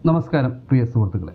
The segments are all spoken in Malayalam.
നമസ്കാരം പ്രിയ സുഹൃത്തുക്കളെ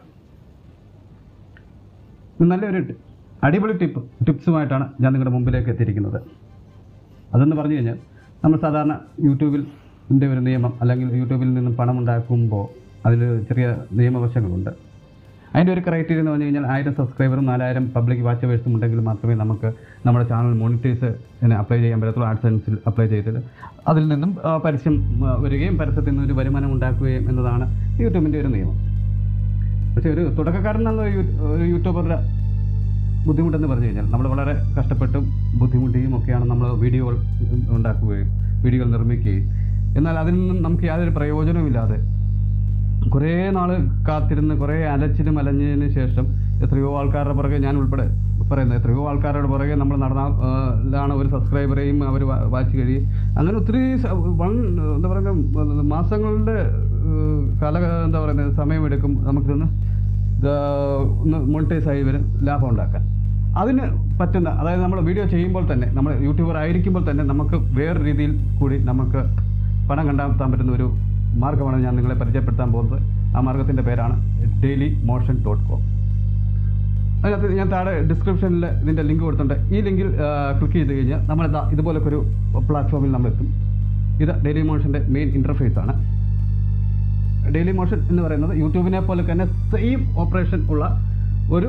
ഇന്ന് നല്ലൊരു ടി- അടിപൊളി ടിപ്പ് ടിപ്സുമായിട്ടാണ് ഞാൻ നിങ്ങളുടെ മുമ്പിലേക്ക് എത്തിയിരിക്കുന്നത് അതെന്ന് പറഞ്ഞു കഴിഞ്ഞാൽ നമ്മൾ സാധാരണ യൂട്യൂബിൻ്റെ ഒരു നിയമം അല്ലെങ്കിൽ യൂട്യൂബിൽ നിന്നും പണം ഉണ്ടാക്കുമ്പോൾ അതിൽ ചെറിയ നിയമവശങ്ങളുണ്ട് അതിൻ്റെ ഒരു ക്രൈറ്റീരിയ എന്ന് പറഞ്ഞു കഴിഞ്ഞാൽ ആയിരം സബ്സ്ക്രൈബറും നാലായിരം പബ്ലിക് വാച്ചവേഴ്സും ഉണ്ടെങ്കിൽ മാത്രമേ നമുക്ക് നമ്മുടെ ചാനൽ മോണിറ്റൈസ് അപ്ലൈ ചെയ്യാൻ പറ്റത്തുള്ളൂ ആഡ്സെൻസിൽ അപ്ലൈ ചെയ്തിട്ട് അതിൽ നിന്നും ആ, പരസ്യം ആ, വരികയും പരസ്യത്തിൽ നിന്ന് ഒരു വരുമാനം ഉണ്ടാക്കുകയും എന്നതാണ് യൂട്യൂബിൻ്റെ ഒരു നിയമം പക്ഷേ ഒരു തുടക്കക്കാരനെന്ന ഒരു യൂ- ഒരു യൂട്യൂബറുടെ ബുദ്ധിമുട്ടെന്ന് പറഞ്ഞു കഴിഞ്ഞാൽ നമ്മൾ വളരെ കഷ്ടപ്പെട്ടും ബുദ്ധിമുട്ടിയും ഒക്കെയാണ് നമ്മൾ വീഡിയോകൾ ഉണ്ടാക്കുകയും വീഡിയോകൾ നിർമ്മിക്കുകയും എന്നാൽ അതിൽ നിന്നും നമുക്ക് യാതൊരു പ്രയോജനവുമില്ലാതെ കുറേ നാൾ കാത്തിരുന്ന് കുറേ അലച്ചിലും അലഞ്ഞതിന് ശേഷം എത്രയോ ആൾക്കാരുടെ പുറകെ ഞാൻ ഉൾപ്പെടെ പറയുന്നത് എത്രയോ ആൾക്കാരുടെ പുറകെ നമ്മൾ നടന്നാണ് ഒരു സബ്സ്ക്രൈബറെയും അവർ വാച്ച് കഴിയും അങ്ങനെ ഒത്തിരി സ- വൺ എന്താ പറയുക മാസങ്ങളുടെ ഏഹ്, കാല എന്താ പറയുന്നത് സമയമെടുക്കും നമുക്കിതൊന്ന് ഇത് ഒന്ന് മോണിറ്റൈസ് ആയി വരും ലാഭം ഉണ്ടാക്കാൻ അതിന് പറ്റുന്ന അതായത് നമ്മൾ വീഡിയോ ചെയ്യുമ്പോൾ തന്നെ നമ്മൾ യൂട്യൂബർ ആയിരിക്കുമ്പോൾ തന്നെ നമുക്ക് വേറെ രീതിയിൽ കൂടി നമുക്ക് പണം കണ്ടെത്താൻ പറ്റുന്ന ഒരു മാർഗ്ഗമാണ് ഞാൻ നിങ്ങളെ പരിചയപ്പെടുത്താൻ പോകുന്നത് ആ മാർഗ്ഗത്തിൻ്റെ പേരാണ് ഡെയിലി മോഷൻ ഡോട്ട് കോം അതിനകത്ത് ഞാൻ താഴെ ഡിസ്ക്രിപ്ഷനിൽ ഇതിൻ്റെ ലിങ്ക് കൊടുത്തിട്ടുണ്ട് ഈ ലിങ്കിൽ ക്ലിക്ക് ചെയ്ത് കഴിഞ്ഞാൽ നമ്മൾ ഇതാ ഇതുപോലൊക്കെ ഒരു പ്ലാറ്റ്ഫോമിൽ നമ്മൾ എത്തും ഇത് ഡെയിലി മോഷൻ്റെ മെയിൻ ഇൻ്റർഫേസ് ആണ് ഡെയിലി മോഷൻ എന്ന് പറയുന്നത് യൂട്യൂബിനെ പോലെ തന്നെ സെയിം ഓപ്പറേഷൻ ഉള്ള ഒരു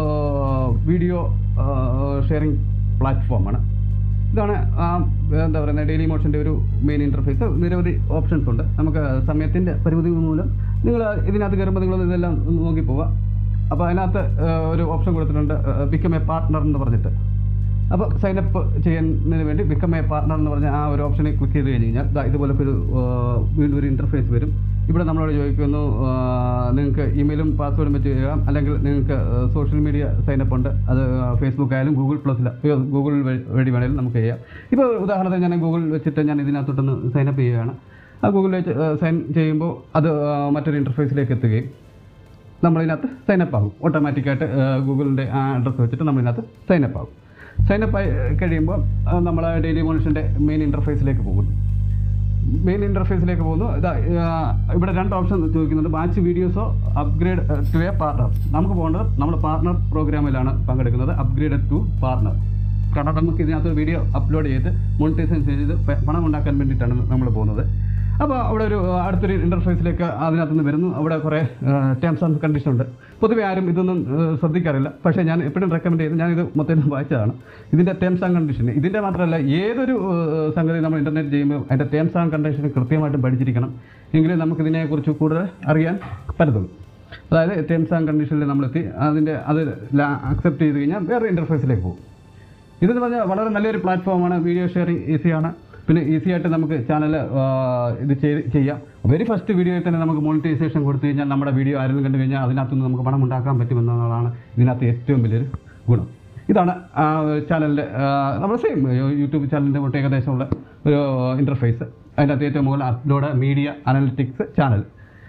വീഡിയോ ഷെയറിംഗ് പ്ലാറ്റ്ഫോമാണ് ഇതാണ് ആ എന്താ പറയുന്നത് ഡെയിലി മോഷൻ്റെ ഒരു മെയിൻ ഇൻ്റർഫേസ് നിരവധി ഓപ്ഷൻസ് ഉണ്ട് നമുക്ക് സമയത്തിൻ്റെ പരിമിതി മൂലം നിങ്ങൾ ഇതിനകത്ത് കയറുമ്പോൾ നിങ്ങൾ ഇതെല്ലാം ഒന്ന് നോക്കി പോവുക അപ്പോൾ അതിനകത്ത് ആ, ഒരു ഓപ്ഷൻ കൊടുത്തിട്ടുണ്ട് ബിക്കം എ പാർട്ട്ണർ എന്ന് പറഞ്ഞിട്ട് അപ്പോൾ സൈനപ്പ് ചെയ്യുന്നതിന് വേണ്ടി ബിക്കം എ പാർട്ട്ണർ എന്ന് പറഞ്ഞ ആ ഒരു ഓപ്ഷനിൽ ക്ലിക്ക് ചെയ്ത് കഴിഞ്ഞ് കഴിഞ്ഞാൽ ദാ ഇതുപോലൊക്കെ ഒരു ആ, വീണ്ടും ഒരു ഇൻ്റർഫേസ് വരും ഇവിടെ നമ്മളോട് ചോദിക്കുന്നു ആ, നിങ്ങൾക്ക് ഇമെയിലും പാസ്വേഡും വെച്ച് ചെയ്യാം അല്ലെങ്കിൽ നിങ്ങൾക്ക് സോഷ്യൽ മീഡിയ സൈനപ്പ് ഉണ്ട് അത് ഫേസ്ബുക്ക് ആയാലും ഗൂഗിൾ പ്ലസിൽ ഗൂഗിൾ വഴി വഴി വേണേലും നമുക്ക് ചെയ്യാം ഇപ്പോൾ ഉദാഹരണത്തിന് ഞാൻ ഗൂഗിൾ വെച്ചിട്ട് ഞാൻ ഇതിനകത്തോട്ടൊന്ന് സൈനപ്പ് ചെയ്യുകയാണ് ആ ഗൂഗിൾ വെച്ച് സൈൻ ചെയ്യുമ്പോൾ അത് ആ, മറ്റൊരു ഇൻ്റർഫേസിലേക്ക് എത്തുകയും നമ്മളിതിനകത്ത് സൈനപ്പ് ആകും ഓട്ടോമാറ്റിക്കായിട്ട് ഗൂഗിളിൻ്റെ ആ അഡ്രസ്സ് വെച്ചിട്ട് നമ്മളിതിനകത്ത് സൈനപ്പ് ആകും സൈനപ്പ് ആയി കഴിയുമ്പോൾ നമ്മൾ ഡെയിലി മോണിഷൻ്റെ മെയിൻ ഇൻ്റർഫേസിലേക്ക് പോകുന്നു മെയിൻ ഇൻ്റർഫേസിലേക്ക് പോകുന്നു ഇതാ ആ, ഇവിടെ രണ്ട് ഓപ്ഷൻ ചോദിക്കുന്നുണ്ട് ബാച്ച് വീഡിയോസോ അപ്ഗ്രേഡ് ടു എ പാർട്ണർ നമുക്ക് പോകേണ്ടത് നമ്മൾ പാർട്ണർ പ്രോഗ്രാമിലാണ് പങ്കെടുക്കുന്നത് അപ്ഗ്രേഡ് ടു പാർട്ണർ കാരണം നമുക്ക് ഇതിനകത്ത് വീഡിയോ അപ്ലോഡ് ചെയ്ത് മോണിറ്റൈസേഷൻ ചെയ്ത് പ- പണം ഉണ്ടാക്കാൻ വേണ്ടിയിട്ടാണ് നമ്മൾ പോകുന്നത് അപ്പോൾ അവിടെ ഒരു ആ, അടുത്തൊരു ഇൻ്റർഫേസിലേക്ക് അതിനകത്ത് നിന്ന് വരുന്നു അവിടെ കുറേ ടേംസ് ആൻഡ് കണ്ടീഷൻ ഉണ്ട് പൊതുവെ ആരും ഇതൊന്നും ആ, ശ്രദ്ധിക്കാറില്ല പക്ഷേ ഞാൻ എപ്പോഴും റെക്കമെൻഡ് ചെയ്ത് ഞാനിത് മൊത്തം വായിച്ചതാണ് ഇതിൻ്റെ ടേംസ് ആൻഡ് കണ്ടീഷൻ ഇതിൻ്റെ മാത്രമല്ല ഏതൊരു ആ, സംഗതി നമ്മൾ ഇൻ്റർനെറ്റ് ചെയ്യുമ്പോൾ അതിൻ്റെ ടേംസ് ആൻഡ് കണ്ടീഷൻ കൃത്യമായിട്ടും പഠിച്ചിരിക്കണം എങ്കിലേ നമുക്കിതിനെക്കുറിച്ച് കൂടുതൽ അറിയാൻ പറ്റത്തുള്ളൂ അതായത് ടേംസ് ആൻഡ് കണ്ടീഷനിൽ നമ്മളെത്തി അതിൻ്റെ അത് അക്സെപ്റ്റ് ചെയ്ത് കഴിഞ്ഞാൽ വേറെ ഇൻ്റർഫേസിലേക്ക് പോകും ഇതെന്ന് പറഞ്ഞാൽ വളരെ നല്ലൊരു പ്ലാറ്റ്ഫോമാണ് വീഡിയോ ഷെയറിങ് ഈസിയാണ് പിന്നെ ഈസി ആയിട്ട് നമുക്ക് ചാനൽ ഇത് ചെയ്ത് ചെയ്യാം വെരി ഫസ്റ്റ് വീഡിയോയിൽ തന്നെ നമുക്ക് മോണിറ്റൈസേഷൻ കൊടുത്തു കഴിഞ്ഞാൽ നമ്മുടെ വീഡിയോ ആരെങ്കിലും കണ്ടു കഴിഞ്ഞാൽ അതിനകത്ത് നിന്ന് നമുക്ക് പണം ഉണ്ടാക്കാൻ പറ്റുമെന്നുള്ളതാണ് ഇതിനകത്ത് ഏറ്റവും വലിയൊരു ഗുണം ഇതാണ് ആ ചാനലിൻ്റെ നമ്മുടെ സെയിം യൂട്യൂബ് ചാനലിൻ്റെ തൊട്ട് ഏകദേശമുള്ള ഒരു ഇൻ്റർഫേസ് അതിനകത്ത് ഏറ്റവും മുകളിൽ അപ്ലോഡ് മീഡിയ അനലിറ്റിക്സ് ചാനൽ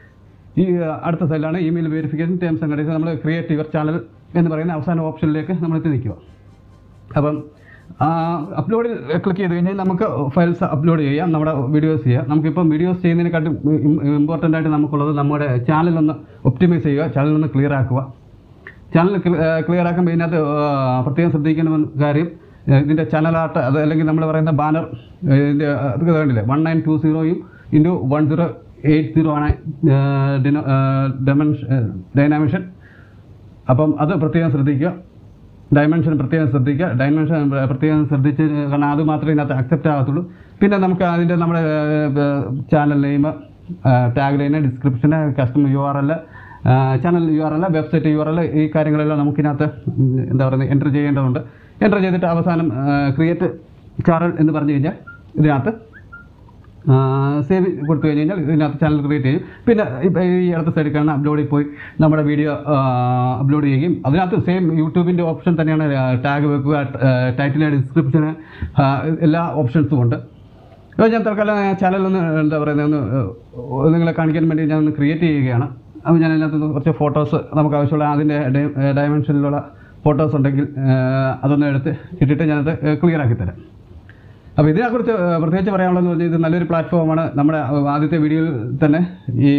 ഈ ആ, അടുത്ത സൈഡിലാണ് email verification terms and condition നമ്മൾ ക്രിയേറ്റ് യുവർ ചാനൽ എന്ന് പറയുന്ന അവസാന ഓപ്ഷനിലേക്ക് നമ്മൾ എത്തി നിൽക്കുക അപ്പം അപ്ലോഡിൽ ക്ലിക്ക് ചെയ്ത് കഴിഞ്ഞാൽ നമുക്ക് ഫയൽസ് അപ്ലോഡ് ചെയ്യാം നമ്മുടെ വീഡിയോസ് ചെയ്യാം നമുക്കിപ്പം വീഡിയോസ് ചെയ്യുന്നതിനെക്കാട്ടും ഇമ്പോർട്ടൻ്റ് ആയിട്ട് നമുക്കുള്ളത് നമ്മുടെ ചാനൽ ഒന്ന് ഒപ്റ്റിമൈസ് ചെയ്യുക ചാനൽ ഒന്ന് ക്ലിയർ ആക്കുക ചാനൽ ക്ലിയർ ആക്കുമ്പോൾ ഇതിനകത്ത് ആ, പ്രത്യേകം ശ്രദ്ധിക്കേണ്ട ഒരു കാര്യം ഏ, ഇതിൻ്റെ ചാനൽ ആർട്ട് അത് അല്ലെങ്കിൽ നമ്മൾ പറയുന്ന ബാനർ ഇതിൻ്റെ അത് കണ്ടില്ലേ വൺ നയൻ ടു സീറോയും into one zero eight zero ആണ് ഡെമൻഷൻ ഡൈനാമിഷൻ അപ്പം അത് പ്രത്യേകം ശ്രദ്ധിക്കുക ഡയമെൻഷൻ പ്രത്യേകം ശ്രദ്ധിക്കുക ഡയമെൻഷൻ പ്രത്യേകം ശ്രദ്ധിച്ച് കാരണം അത് മാത്രമേ ഇതിനകത്ത് അക്സെപ്റ്റ് ആകത്തുള്ളൂ പിന്നെ നമുക്ക് അതിൻ്റെ നമ്മുടെ channel name tag line description customer U R L channel U R L website U R L ഈ കാര്യങ്ങളെല്ലാം നമുക്കിതിനകത്ത് ഉം, എന്താ പറയുന്നത് എൻ്റർ ചെയ്യേണ്ടതുണ്ട് എൻ്റർ ചെയ്തിട്ട് അവസാനം ക്രിയേറ്റ് ചാനൽ എന്ന് പറഞ്ഞു കഴിഞ്ഞാൽ ഇതിനകത്ത് സേവ് കൊടുത്തു കഴിഞ്ഞ് കഴിഞ്ഞാൽ ഇതിനകത്ത് ചാനൽ ക്രിയേറ്റ് ചെയ്യും പിന്നെ ഇപ്പം ഈ അടുത്ത സൈഡിൽ കാണുന്ന അപ്ലോഡിൽ പോയി നമ്മുടെ വീഡിയോ അപ്ലോഡ് ചെയ്യുകയും അതിനകത്ത് സെയിം യൂട്യൂബിൻ്റെ ഓപ്ഷൻ തന്നെയാണ് ടാഗ് വെക്കുക ടൈറ്റിൽ ഡിസ്ക്രിപ്ഷന് എല്ലാ ഓപ്ഷൻസും ഉണ്ട് അപ്പോൾ ഞാൻ തൽക്കാലം ചാനൽ ഒന്ന് എന്താ പറയുന്നത് ഒന്ന് ഏഹ്, നിങ്ങളെ കാണിക്കാൻ വേണ്ടി ഞാൻ ഒന്ന് ക്രിയേറ്റ് ചെയ്യുകയാണ് അപ്പോൾ ഞാൻ അതിനകത്ത് നിന്ന് കുറച്ച് ഫോട്ടോസ് നമുക്ക് ആവശ്യമുള്ള അതിൻ്റെ ഡയമെൻഷനിലുള്ള ഫോട്ടോസ് ഉണ്ടെങ്കിൽ ഏഹ്, അതൊന്ന് എടുത്ത് ഇട്ടിട്ട് ഞാനത് ക്ലിയർ ആക്കി തരാം അപ്പോൾ ഇതിനെക്കുറിച്ച് ഏഹ്, പ്രത്യേകിച്ച് പറയാനുള്ളതെന്ന് പറഞ്ഞാൽ ഇത് നല്ലൊരു പ്ലാറ്റ്ഫോമാണ് നമ്മുടെ ആദ്യത്തെ വീഡിയോയിൽ തന്നെ ഈ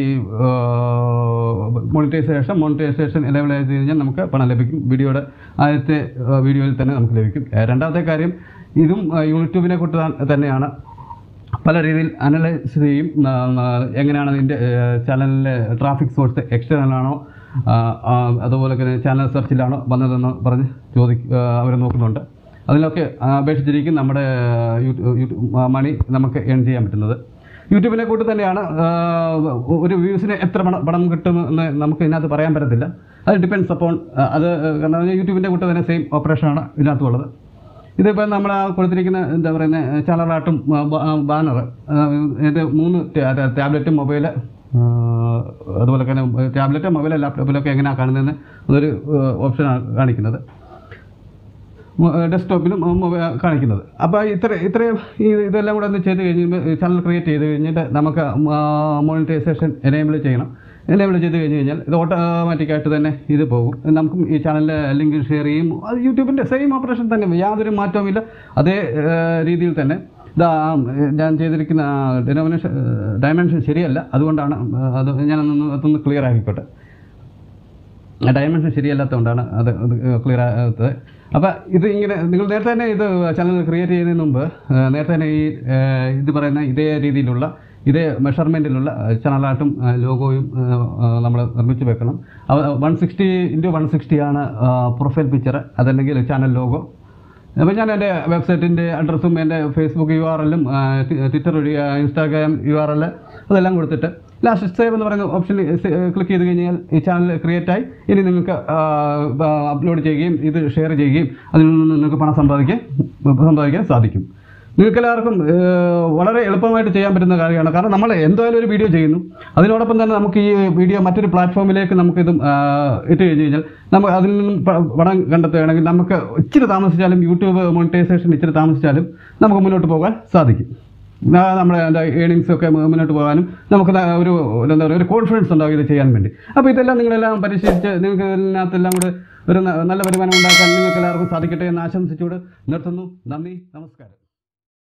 മോണിറ്റൈസേഷൻ മോണിറ്റൈസേഷൻ എനേബിൾ ചെയ്ത് കഴിഞ്ഞാൽ നമുക്ക് പണം ലഭിക്കും വീഡിയോയുടെ ആദ്യത്തെ ഏഹ്, വീഡിയോയിൽ തന്നെ നമുക്ക് ലഭിക്കും ഏഹ്, രണ്ടാമത്തെ കാര്യം ഇതും ഏഹ്, യൂട്യൂബിനെ കുറിച്ച് ത- തന്നെയാണ് പല രീതിയിൽ അനലൈസ് ചെയ്യും ആ, ആ, എങ്ങനെയാണ് ഇതിൻ്റെ ചാനലിലെ ട്രാഫിക് സോഴ്സ് എക്സ്റ്റേണൽ ആണോ ആ, ആ, അതുപോലെ തന്നെ ചാനൽ സെർച്ചിലാണോ വന്നതെന്ന് പറഞ്ഞ് ചോദി അവർ നോക്കുന്നുണ്ട് അതിലൊക്കെ അപേക്ഷിച്ചിരിക്കും നമ്മുടെ യൂട്യൂ- യൂട്യൂ- ആ, മണി നമുക്ക് ഏൺ ചെയ്യാൻ പറ്റുന്നത് യൂട്യൂബിനെ കൂട്ടി തന്നെയാണ് ആ, ഒരു വ്യൂസിന് എത്ര പണം പണം കിട്ടുമെന്ന് നമുക്ക് ഇതിനകത്ത് പറയാൻ പറ്റത്തില്ല അത് ഡിപ്പെൻസ് അപ്പോൺ അത് കാരണം യൂട്യൂബിൻ്റെ കൂട്ട് തന്നെ സെയിം ഓപ്പറേഷനാണ് ഇതിനകത്തുള്ളത് ഇതിപ്പോൾ നമ്മൾ ആ കൊടുത്തിരിക്കുന്ന എന്താ പറയുന്നത് ചാനലാട്ടും ബാനർ ഇത് മൂന്ന് ടാബ്ലറ്റും മൊബൈൽ അതുപോലെ തന്നെ ടാബ്ലറ്റ് മൊബൈൽ ലാപ്ടോപ്പിലൊക്കെ എങ്ങനെയാണ് കാണുന്നതെന്ന് അതൊരു ഓപ്ഷനാണ് കാണിക്കുന്നത് ഡെസ്ക്ടോപ്പിലും മൊബൈൽ കാണിക്കുന്നത് അപ്പോൾ ഇത്ര ഇത്രയും ഈ ഇതെല്ലാം കൂടെ ഒന്ന് ചെയ്ത് കഴിയുമ്പോൾ ചാനൽ ക്രിയേറ്റ് ചെയ്ത് കഴിഞ്ഞിട്ട് നമുക്ക് മോണിറ്റൈസേഷൻ എനേബിൾ ചെയ്യണം എനേബിൾ ചെയ്ത് കഴിഞ്ഞ് കഴിഞ്ഞാൽ ഇത് ഓട്ടോമാറ്റിക്കായിട്ട് തന്നെ ഇത് പോകും നമുക്കും ഈ ചാനലിൻ്റെ ലിങ്ക് ഷെയർ ചെയ്യും അത് യൂട്യൂബിൻ്റെ സെയിം ഓപ്പറേഷൻ തന്നെ യാതൊരു മാറ്റവുമില്ല അതേ ഏഹ്, രീതിയിൽ തന്നെ ഇതാ ഞാൻ ചെയ്തിരിക്കുന്ന ഡെനോമിനേഷൻ ഡയമെൻഷൻ ശരിയല്ല അതുകൊണ്ടാണ് അത് ഞാനൊന്ന് അതൊന്ന് ക്ലിയർ ആക്കിക്കോട്ടെ ഡയമെൻഷൻ ശരിയല്ലാത്തതുകൊണ്ടാണ് അത് ക്ലിയർ ആകാത്തത് അപ്പോൾ ഇത് ഇങ്ങനെ നിങ്ങൾ നേരത്തെ തന്നെ ഇത് ചാനൽ ക്രിയേറ്റ് ചെയ്യുന്നതിന് മുമ്പ് ആ, നേരത്തെ തന്നെ ഈ ആ, ഇത് പറയുന്ന ഇതേ രീതിയിലുള്ള ഇതേ മെഷർമെൻറ്റിലുള്ള ചാനലായിട്ടും ലോഗോയും നമ്മൾ നിർമ്മിച്ച് വെക്കണം വൺ സിക്സ്റ്റി ഇൻറ്റു വൺ സിക്സ്റ്റിയാണ് പ്രൊഫൈൽ പിക്ചർ അതല്ലെങ്കിൽ ചാനൽ ലോഗോ അപ്പോൾ ഞാൻ എൻ്റെ വെബ്സൈറ്റിൻ്റെ അഡ്രസ്സും എൻ്റെ ഫേസ്ബുക്ക് യു ആർ എല്ലും ട്വിറ്റർ വഴി ആ, ഇൻസ്റ്റാഗ്രാം യു ആർ എൽ അതെല്ലാം കൊടുത്തിട്ട് ലാസ്റ്റ് സേവ് എന്ന് പറയുന്ന ഓപ്ഷൻ ക്ലിക്ക് ചെയ്ത് കഴിഞ്ഞാൽ ഈ ചാനൽ ക്രിയേറ്റ് ആയി ഇനി നിങ്ങൾക്ക് അപ്ലോഡ് ചെയ്യുകയും ഇത് ഷെയർ ചെയ്യുകയും അതിൽ നിന്ന് നിങ്ങൾക്ക് പണം സമ്പാദിക്കാൻ സമ്പാദിക്കാൻ സാധിക്കും നിങ്ങൾക്ക് എല്ലാവർക്കും ഏഹ്, വളരെ എളുപ്പമായിട്ട് ചെയ്യാൻ പറ്റുന്ന കാര്യമാണ് കാരണം നമ്മൾ എന്തായാലും ഒരു വീഡിയോ ചെയ്യുന്നു അതിനോടൊപ്പം തന്നെ നമുക്ക് ഈ വീഡിയോ മറ്റൊരു പ്ലാറ്റ്ഫോമിലേക്ക് നമുക്ക് ഇത് ഇട്ട് കഴിഞ്ഞ് കഴിഞ്ഞാൽ നമുക്ക് അതിൽ നിന്നും പ- പണം കണ്ടെത്തുകയാണെങ്കിൽ നമുക്ക് ഇച്ചിരി താമസിച്ചാലും യൂട്യൂബ് മോണിറ്റൈസേഷൻ ഇച്ചിരി താമസിച്ചാലും നമുക്ക് മുന്നോട്ട് പോകാൻ സാധിക്കും ആ, നമ്മുടെ എന്താ ഏണിങ്സ് ഒക്കെ മു- മുന്നോട്ട് പോകാനും നമുക്ക് ദാ ഒരു എന്താ പറയുക ഒരു കോൺഫിഡൻസ് ഉണ്ടാവും ഇത് ചെയ്യാൻ വേണ്ടി അപ്പോൾ ഇതെല്ലാം നിങ്ങളെല്ലാം പരിശീലിച്ച് നിങ്ങൾക്ക് ഇതിനകത്തെല്ലാം കൂടെ ഒരു ന- നല്ല വരുമാനം ഉണ്ടാക്കാൻ നിങ്ങൾക്ക് എല്ലാവർക്കും സാധിക്കട്ടെ എന്ന് ആശംസിച്ചുകൊണ്ട് നിർത്തുന്നു നന്ദി നമസ്കാരം